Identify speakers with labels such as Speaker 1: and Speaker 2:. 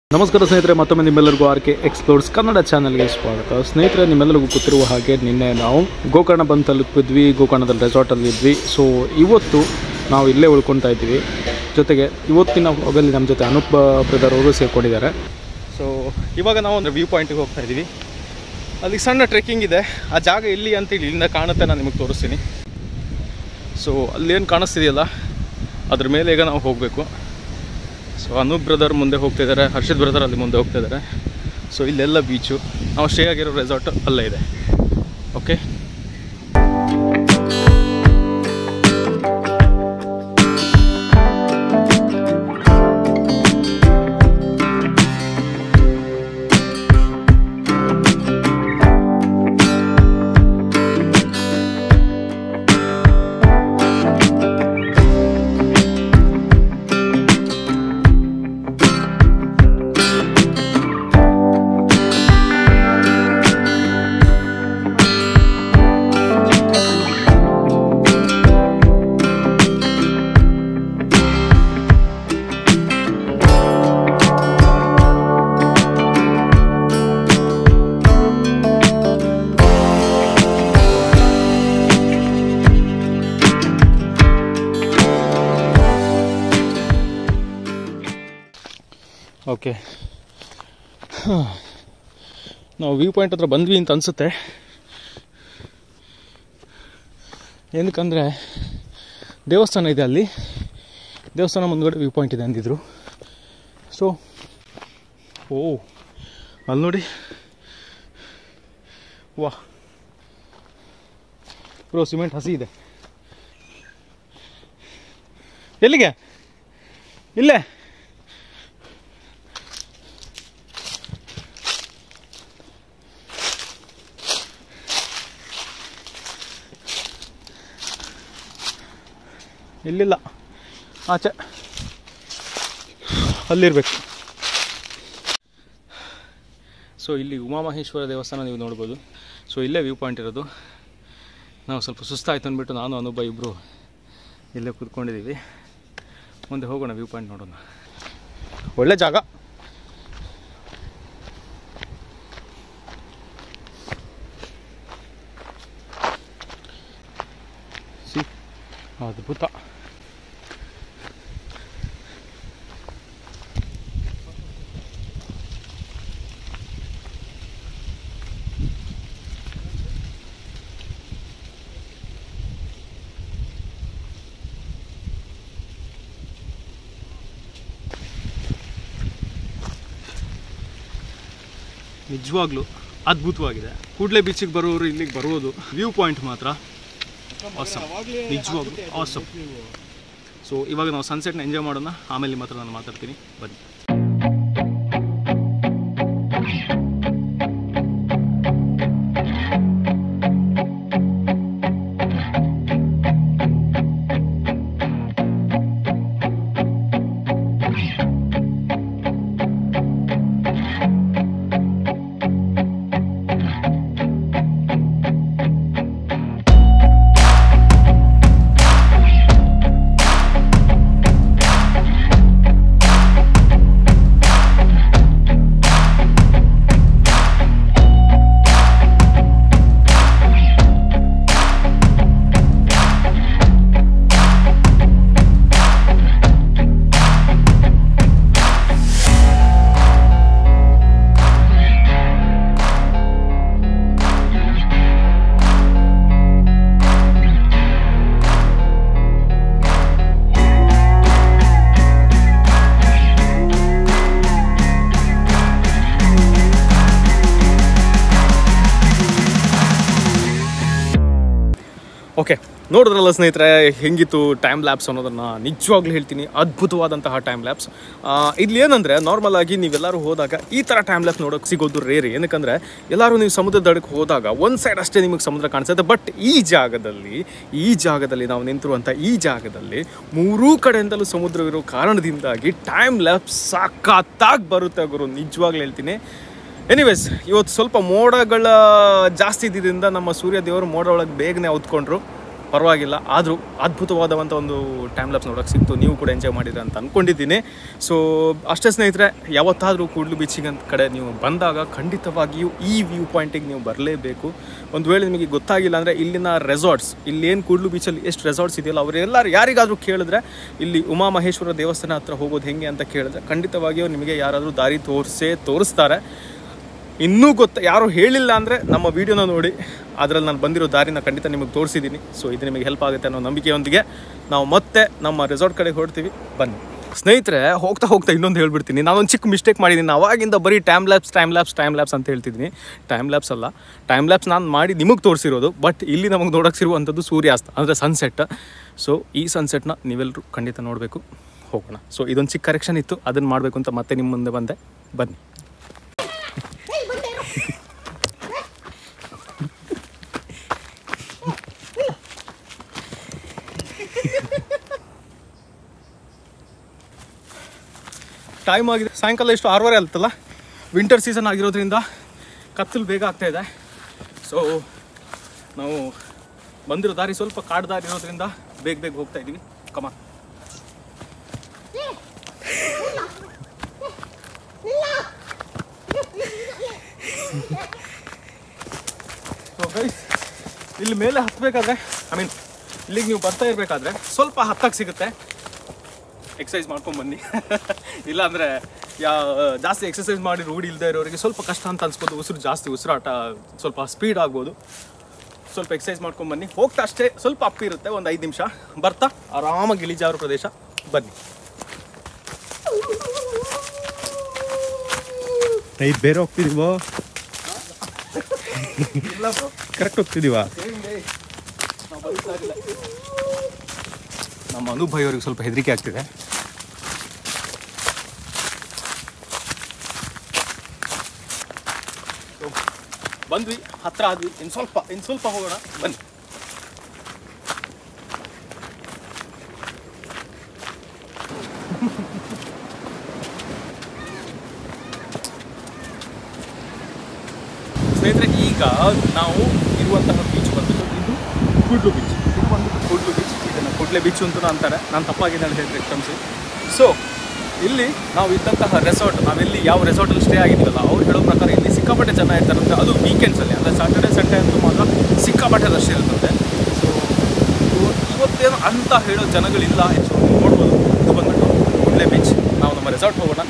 Speaker 1: ನಮಸ್ಕಾರ ಸ್ನೇಹಿತರೆ ಮತ್ತೊಮ್ಮೆ ನಿಮ್ಮೆಲ್ಲರಿಗೂ ಆರ್ ಕೆ ಎಕ್ಸ್ಪ್ಲೋರ್ಸ್ ಕನ್ನಡ ಚಾನಲ್ಗೆ ಸ್ವಾಗತ ಸ್ನೇಹಿತರೆ ನಿಮ್ಮೆಲ್ಲರಿಗೂ ಗೊತ್ತಿರುವ ಹಾಗೆ ನಿನ್ನೆ ನಾವು ಗೋಕರ್ಣ ಬಂದು ತಲುಪಿದ್ವಿ ಗೋಕರ್ಣದಲ್ಲಿ ರೆಸಾರ್ಟಲ್ಲಿ ಇದ್ವಿ ಸೊ ಇವತ್ತು ನಾವು ಇಲ್ಲೇ ಉಳ್ಕೊತಾ ಇದ್ವಿ ಜೊತೆಗೆ ಇವತ್ತಿನ ಹೋಗಲ್ಲಿ ನಮ್ಮ ಜೊತೆ ಅನೂಪ್ ಬ್ರದರ್ ಅವರು ಸೇರ್ಕೊಂಡಿದ್ದಾರೆ ಸೊ ಇವಾಗ ನಾವು ಒಂದು ವ್ಯೂ ಪಾಯಿಂಟಿಗೆ ಹೋಗ್ತಾ ಇದ್ದೀವಿ ಅಲ್ಲಿ ಸಣ್ಣ ಟ್ರೆಕ್ಕಿಂಗ್ ಇದೆ ಆ ಜಾಗ ಎಲ್ಲಿ ಅಂತ ಹೇಳಿ ಇಲ್ಲಿಂದ ಕಾಣುತ್ತೆ ನಾನು ನಿಮಗೆ ತೋರಿಸ್ತೀನಿ ಸೊ ಅಲ್ಲೇನು ಕಾಣಿಸ್ತಿದೆಯಲ್ಲ ಅದ್ರ ಮೇಲೆ ಈಗ ನಾವು ಹೋಗಬೇಕು ಸೊ ಅನೂಪ್ ಬ್ರದರ್ ಮುಂದೆ ಹೋಗ್ತಿದ್ದಾರೆ ಹರ್ಷಿತ್ ಬ್ರದರ್ ಅಲ್ಲಿ ಮುಂದೆ ಹೋಗ್ತಿದ್ದಾರೆ ಸೊ ಇಲ್ಲೆಲ್ಲ ಬೀಚು ನಾವು ಸ್ಟೇ ಆಗಿರೋ ರೆಸಾರ್ಟ್ ಅಲ್ಲೇ ಇದೆ ಓಕೆ ಓಕೆ ನಾವು ವ್ಯೂ ಪಾಯಿಂಟ್ ಹತ್ರ ಬಂದ್ವಿ ಅಂತ ಅನಿಸುತ್ತೆ ಏನಕ್ಕಂದರೆ ದೇವಸ್ಥಾನ ಇದೆ ಅಲ್ಲಿ ದೇವಸ್ಥಾನ ಮುಂದ್ಗಡೆ ವ್ಯೂ ಪಾಯಿಂಟ್ ಇದೆ ಅಂದಿದ್ರು ಸೊ ಓ ಅಲ್ಲಿ ನೋಡಿ ವಾ ಬ್ರೋ ಸಿಮೆಂಟ್ ಹಸಿ ಇದೆ ಎಲ್ಲಿಗೆ ಇಲ್ಲೇ ಇಲ್ಲಿಲ್ಲ ಆಚೆ ಅಲ್ಲಿರ್ಬೇಕು ಸೊ ಇಲ್ಲಿ ಉಮಾಮಹೇಶ್ವರ ದೇವಸ್ಥಾನ ನೀವು ನೋಡ್ಬೋದು ಸೊ ಇಲ್ಲೇ ವ್ಯೂ ಪಾಯಿಂಟ್ ಇರೋದು ನಾವು ಸ್ವಲ್ಪ ಸುಸ್ತಾಯ್ತು ಅಂದ್ಬಿಟ್ಟು ನಾನು ಅನುಭವ ಇಬ್ಬರು ಇಲ್ಲೇ ಕೂತ್ಕೊಂಡಿದ್ದೀವಿ ಮುಂದೆ ಹೋಗೋಣ ವ್ಯೂ ಪಾಯಿಂಟ್ ನೋಡೋಣ ಒಳ್ಳೆ ಜಾಗ ಸಿ ಅದ್ಭುತ ನಿಜವಾಗ್ಲೂ ಅದ್ಭುತವಾಗಿದೆ ಕೂಡಲೇ ಬೀಚಿಗೆ ಬರೋರು ಇಲ್ಲಿಗೆ ಬರೋದು ವ್ಯೂ ಪಾಯಿಂಟ್ ಮಾತ್ರ ಆಸಮ್ ನಿಜವಾಗ್ಲೂ ಆಸಮ್ ಸೊ ಇವಾಗ ನಾವು ಸನ್ಸೆಟ್ನ ಎಂಜಾಯ್ ಮಾಡೋಣ ಆಮೇಲೆ ನಿಮ್ಮ ಹತ್ರ ನಾನು ಮಾತಾಡ್ತೀನಿ ಬನ್ನಿ ಓಕೆ ನೋಡಿದ್ರಲ್ಲ ಸ್ನೇಹಿತರೆ ಹೆಂಗಿತ್ತು ಟೈಮ್ ಲ್ಯಾಬ್ಸ್ ಅನ್ನೋದನ್ನು ನಿಜವಾಗ್ಲೂ ಹೇಳ್ತೀನಿ ಅದ್ಭುತವಾದಂತಹ ಟೈಮ್ ಲ್ಯಾಬ್ಸ್ ಇಲ್ಲಿ ಏನಂದರೆ ನಾರ್ಮಲ್ ಆಗಿ ನೀವೆಲ್ಲರೂ ಹೋದಾಗ ಈ ಥರ ಟೈಮ್ ಲ್ಯಾಬ್ಸ್ ನೋಡೋಕೆ ಸಿಗೋದು ರೇರಿ ಏನಕ್ಕಂದರೆ ಎಲ್ಲರೂ ನೀವು ಸಮುದ್ರ ದಡಕ್ಕೆ ಹೋದಾಗ ಒಂದು ಸೈಡ್ ಅಷ್ಟೇ ನಿಮಗೆ ಸಮುದ್ರ ಕಾಣಿಸುತ್ತೆ ಬಟ್ ಈ ಜಾಗದಲ್ಲಿ ಈ ಜಾಗದಲ್ಲಿ ನಾವು ನಿಂತಿರುವಂಥ ಈ ಜಾಗದಲ್ಲಿ ಮೂರೂ ಕಡೆಯಿಂದಲೂ ಸಮುದ್ರವಿರೋ ಕಾರಣದಿಂದಾಗಿ ಟೈಮ್ ಲ್ಯಾಬ್ಸ್ ಸಖತ್ತಾಗಿ ಬರುತ್ತೆ ಗುರು ನಿಜವಾಗ್ಲೂ ಹೇಳ್ತೀನಿ ಎನಿವೇಸ್ ಇವತ್ತು ಸ್ವಲ್ಪ ಮೋಡಗಳ ಜಾಸ್ತಿ ಇದ್ದಿದ್ದರಿಂದ ನಮ್ಮ ಸೂರ್ಯ ದೇವರು ಮೋಡ ಒಳಗೆ ಬೇಗನೆ ಹೊತ್ಕೊಂಡ್ರು ಪರವಾಗಿಲ್ಲ ಆದರೂ ಅದ್ಭುತವಾದಂಥ ಒಂದು ಟೈಮ್ ಲ್ಯಾಪ್ಸ್ ನೋಡೋಕೆ ಸಿಕ್ತು ನೀವು ಕೂಡ ಎಂಜಾಯ್ ಮಾಡಿದ್ರೆ ಅಂತ ಅಂದ್ಕೊಂಡಿದ್ದೀನಿ ಸೊ ಅಷ್ಟೇ ಸ್ನೇಹಿತರೆ ಯಾವತ್ತಾದರೂ ಕೂಡ್ಲು ಬೀಚಿಗೆ ಅಂತ ಕಡೆ ನೀವು ಬಂದಾಗ ಖಂಡಿತವಾಗಿಯೂ ಈ ವ್ಯೂ ಪಾಯಿಂಟಿಗೆ ನೀವು ಬರಲೇಬೇಕು ಒಂದು ವೇಳೆ ನಿಮಗೆ ಗೊತ್ತಾಗಿಲ್ಲ ಅಂದರೆ ಇಲ್ಲಿನ ರೆಸಾರ್ಟ್ಸ್ ಇಲ್ಲೇನು ಕೂಡ್ಲು ಬೀಚಲ್ಲಿ ಎಷ್ಟು ರೆಸಾರ್ಟ್ಸ್ ಇದೆಯಲ್ಲ ಅವರೆಲ್ಲರೂ ಯಾರಿಗಾದರೂ ಕೇಳಿದ್ರೆ ಇಲ್ಲಿ ಉಮಾ ಮಹೇಶ್ವರ ದೇವಸ್ಥಾನ ಹತ್ರ ಹೋಗೋದು ಹೆಂಗೆ ಅಂತ ಕೇಳಿದ್ರೆ ಖಂಡಿತವಾಗಿಯೂ ನಿಮಗೆ ಯಾರಾದರೂ ದಾರಿ ತೋರಿಸೇ ತೋರಿಸ್ತಾರೆ ಇನ್ನೂ ಗೊತ್ತ ಯಾರು ಹೇಳಿಲ್ಲ ಅಂದರೆ ನಮ್ಮ ವಿಡಿಯೋನ ನೋಡಿ ಅದರಲ್ಲಿ ನಾನು ಬಂದಿರೋ ದಾರಿನ ಖಂಡಿತ ನಿಮಗೆ ತೋರಿಸಿದ್ದೀನಿ ಸೊ ಇದು ನಿಮಗೆ ಹೆಲ್ಪ್ ಆಗುತ್ತೆ ಅನ್ನೋ ನಂಬಿಕೆಯೊಂದಿಗೆ ನಾವು ಮತ್ತೆ ನಮ್ಮ ರೆಸಾರ್ಟ್ ಕಡೆ ಹೊರಡ್ತೀವಿ ಬನ್ನಿ ಸ್ನೇಹಿತರೆ ಹೋಗ್ತಾ ಹೋಗ್ತಾ ಇನ್ನೊಂದು ಹೇಳ್ಬಿಡ್ತೀನಿ ನಾನೊಂದು ಚಿಕ್ಕ ಮಿಸ್ಟೇಕ್ ಮಾಡಿದ್ದೀನಿ ಅವಾಗಿಂದ ಬರೀ time lapse time lapse time lapse ಅಂತ ಹೇಳ್ತಿದ್ದೀನಿ ಟೈಮ್ ಲ್ಯಾಪ್ಸ್ ಅಲ್ಲ ಟೈಮ್ ಲ್ಯಾಪ್ಸ್ ನಾನು ಮಾಡಿ ನಿಮಗೆ ತೋರಿಸಿರೋದು ಬಟ್ ಇಲ್ಲಿ ನಮಗೆ ನೋಡೋಕೆ ಸಿರುವಂಥದ್ದು ಸೂರ್ಯಾಸ್ತ ಅಂದರೆ ಸನ್ಸೆಟ್ ಸೊ ಈ ಸನ್ಸೆಟ್ನ ನೀವೆಲ್ಲರೂ ಖಂಡಿತ ನೋಡಬೇಕು ಹೋಗೋಣ ಸೊ ಇದೊಂದು ಚಿಕ್ಕ ಕರೆಕ್ಷನ್ ಇತ್ತು ಅದನ್ನು ಮಾಡಬೇಕು ಅಂತ ಮತ್ತೆ ನಿಮ್ಮ ಮುಂದೆ ಬಂದೆ ಬನ್ನಿ ಟೈಮ್ ಆಗಿದೆ ಸಾಯಂಕಾಲ ಎಷ್ಟು ಆರೂವರೆ ಆಗುತ್ತಲ್ಲ ವಿಂಟರ್ ಸೀಸನ್ ಆಗಿರೋದ್ರಿಂದ ಕತ್ತಲು ಬೇಗ ಆಗ್ತಾ ಇದೆ ಸೊ ನಾವು ಬಂದಿರೋ ದಾರಿ ಸ್ವಲ್ಪ ಕಾಡು ದಾರಿ ಇರೋದ್ರಿಂದ ಬೇಗ ಬೇಗ ಹೋಗ್ತಾ ಇದ್ದೀವಿ ಕಮ ಸೊ ಗೈಸ್ ಇಲ್ಲಿ ಮೇಲೆ ಹತ್ತಬೇಕಾದ್ರೆ ಐ ಮೀನ್ ಇಲ್ಲಿಗೆ ನೀವು ಬರ್ತಾ ಇರಬೇಕಾದ್ರೆ ಸ್ವಲ್ಪ ಹತ್ತಕ್ಕೆ ಸಿಗುತ್ತೆ ಎಕ್ಸಸೈಸ್ ಮಾಡ್ಕೊಂಡು ಬನ್ನಿ ಇಲ್ಲ ಅಂದರೆ ಯಾ ಜಾಸ್ತಿ ಎಕ್ಸಸೈಸ್ ಮಾಡಿ ರೂಢಿ ಇಲ್ಲದೆ ಇರೋರಿಗೆ ಸ್ವಲ್ಪ ಕಷ್ಟ ಅಂತ ಅನ್ಸ್ಬೋದು ಉಸಿರು ಜಾಸ್ತಿ ಉಸಿರಾಟ ಸ್ವಲ್ಪ ಸ್ಪೀಡ್ ಆಗ್ಬೋದು ಸ್ವಲ್ಪ ಎಕ್ಸಸೈಸ್ ಮಾಡ್ಕೊಂಡು ಬನ್ನಿ ಹೋಗ್ತಾ ಅಷ್ಟೇ ಸ್ವಲ್ಪ ಅಪ್ ಇರುತ್ತೆ ಒಂದು ಐದು ನಿಮಿಷ ಬರ್ತಾ ಆರಾಮಾಗಿ ಇಳಿಜಾರು ಪ್ರದೇಶ ಬನ್ನಿ
Speaker 2: ನೈಟ್ ಬೇರೆ ಹೋಗ್ತಿದೀವೋ ಕರೆಕ್ಟ್ ಹೋಗ್ತಿದೀವಾ
Speaker 1: ನಮ್ಮ ಅನುಭವಿ ಅವ್ರಿಗೆ ಸ್ವಲ್ಪ ಹೆದರಿಕೆ ಆಗ್ತಿದೆ So, ಬಂದ್ವಿ ಹತ್ರ ಆದ್ವಿ ಇನ್ನು ಸ್ವಲ್ಪ ಇನ್ನು ಸ್ವಲ್ಪ ಹೋಗೋಣ ಬನ್ನಿ ಸ್ನೇಹಿತರೆ ಈಗ ನಾವು ಇರುವಂತಹ ಬೀಚ್ ಬಂದ್ಬಿಟ್ಟು ಇದು ಕುಡ್ಲು ಬೀಚ್ ಇದು ಬಂದ್ಬಿಟ್ಟು ಕುಡ್ಲು ಬೀಚ್ ಇದನ್ನು ಕುಡ್ಲೆ ಬೀಚ್ ಅಂತ ಅಂತಾರೆ ನಾನು ತಪ್ಪಾಗಿದೆ ಅಂತ ಹೇಳಿದ್ರೆ ಕ್ಷಮಿಸಿ ಸೊ ಇಲ್ಲಿ ನಾವು ಇದ್ದಂತಹ ರೆಸಾರ್ಟ್ ನಾವೆಲ್ಲಿ ಯಾವ ರೆಸಾರ್ಟಲ್ಲಿ ಸ್ಟೇ ಆಗಿದ್ದೀವಲ್ಲ ಅವ್ರು ಹೇಳೋ ಪ್ರಕಾರ ಇಲ್ಲಿ ಸಿಕ್ಕಾಪಟ್ಟೆ ಜನ ಇರ್ತಾರಂತೆ ಅದು ವೀಕೆಂಡ್ಸಲ್ಲಿ ಅಂದರೆ ಸಾಟರ್ಡೆ ಸಂಡೇ ಅಂತೂ ಮಾತ್ರ ಸಿಕ್ಕಾಪಟ್ಟೆ ರಶ್ ಇರುತ್ತಂತೆ ಸೊ ಇವತ್ತೇನು ಅಂತ ಹೇಳೋ ಜನಗಳಿಲ್ಲ ಸೊ ನೋಡ್ಬೋದು ಇದು ಬಂದ್ಬಿಟ್ಟು ಕುಡ್ಲೆ ಬೀಚ್ ನಾವು ನಮ್ಮ ರೆಸಾರ್ಟ್ ಹೋಗೋಣ